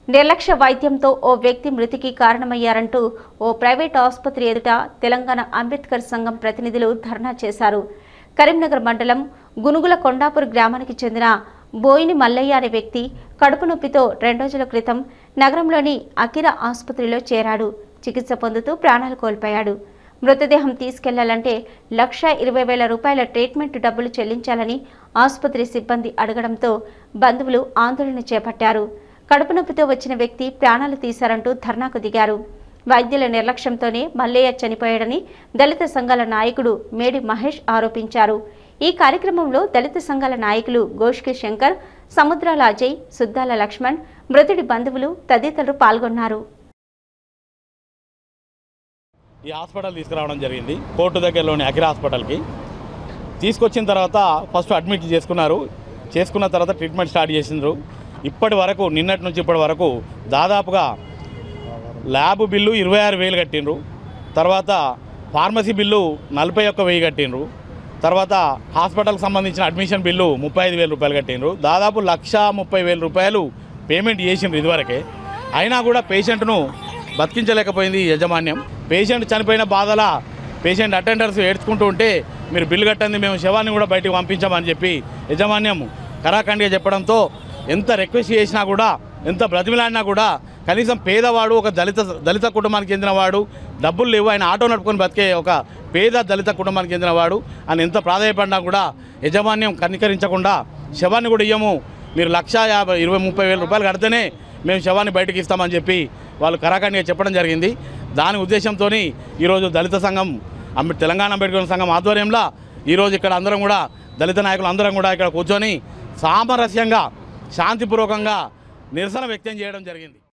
నిర్లక్ష్య వైద్యంతో ఓ వ్యక్తి మృతికి కారణమయ్యారంటూ ఓ ప్రైవేట్ ఆసుపత్రి ఎదుట తెలంగాణ అంబేద్కర్ సంఘం ప్రతినిధులు ధర్నా చేశారు కరీంనగర్ మండలం గునుగుల కొండాపూర్ గ్రామానికి చెందిన బోయిని మల్లయ్య అనే వ్యక్తి కడుపు నొప్పితో రెండు రోజుల క్రితం నగరంలోని అకిరా ఆసుపత్రిలో చేరాడు చికిత్స పొందుతూ ప్రాణాలు కోల్పోయాడు మృతదేహం తీసుకెళ్లాలంటే లక్ష ఇరవై వేల రూపాయల ట్రీట్మెంట్ డబ్బులు చెల్లించాలని ఆసుపత్రి సిబ్బంది అడగడంతో బంధువులు ఆందోళన చేపట్టారు కడుపు నొప్పితో వచ్చిన వ్యక్తి ప్రాణాలు తీశారంటూ ధర్నాకు దిగారు వైద్యుల నిర్లక్ష్యంతోనే మల్లయ్య చనిపోయాడని దళిత సంఘాల నాయకుడు మేడి మహేష్ ఆరోపించారు ఈ కార్యక్రమంలో దళిత సంఘాల నాయకులు గోష్కి శంకర్ సముద్రాల అజయ్ సుద్దాల లక్ష్మణ్ మృతుడి బంధువులు తదితరులు పాల్గొన్నారు ఈ హాస్పిటల్ తీసుకురావడం జరిగింది కోర్టు దగ్గరలోని అఖిర హాస్పిటల్కి తీసుకొచ్చిన తర్వాత ఫస్ట్ అడ్మిట్ చేసుకున్నారు చేసుకున్న తర్వాత ట్రీట్మెంట్ స్టార్ట్ చేసిండ్రు ఇప్పటి వరకు నిన్నటి నుంచి ఇప్పటి వరకు దాదాపుగా ల్యాబ్ బిల్లు ఇరవై ఆరు వేలు కట్టిండ్రు తర్వాత ఫార్మసీ బిల్లు నలభై ఒక్క వెయ్యి కట్టిండ్రు తర్వాత హాస్పిటల్కి సంబంధించిన అడ్మిషన్ బిల్లు ముప్పై ఐదు వేల రూపాయలు కట్టిండ్రు దాదాపు లక్ష ముప్పై వేల రూపాయలు పేమెంట్ చేసిండ్రు ఇదివరకే అయినా కూడా పేషెంట్ను బతికించలేకపోయింది ఈ యాజమాన్యం పేషెంట్ చనిపోయిన బాధల పేషెంట్ అటెండర్స్ ఏడ్చుకుంటూ ఉంటే మీరు బిల్లు కట్టండి మేము శవాన్ని కూడా బయటకు పంపించామని చెప్పి యజమాన్యం కరాఖండిగా చెప్పడంతో ఎంత రిక్వెస్ట్ చేసినా కూడా ఎంత బ్రతిమిలాడినా కూడా కనీసం పేదవాడు ఒక దళిత దళిత కుటుంబానికి చెందినవాడు డబ్బులు లేవు ఆయన ఆటో నడుపుకొని బతికే ఒక పేద దళిత కుటుంబానికి చెందినవాడు అని ఎంత ప్రాధాయపడినా కూడా యజమాన్యం కనికరించకుండా శవాన్ని కూడా ఇయ్యము మీరు లక్ష యాభై ఇరవై ముప్పై వేల రూపాయలు కడితేనే మేము శవాన్ని బయటకి ఇస్తామని చెప్పి వాళ్ళు కరాఖండిగా చెప్పడం జరిగింది దాని ఉద్దేశంతో ఈరోజు దళిత సంఘం అంబే తెలంగాణ అంబేద్కర్ సంఘం ఆధ్వర్యంలో ఈరోజు ఇక్కడ అందరం కూడా దళిత నాయకులు అందరం కూడా ఇక్కడ కూర్చొని సామరస్యంగా శాంతిపూర్వకంగా నిరసన వ్యక్తం చేయడం జరిగింది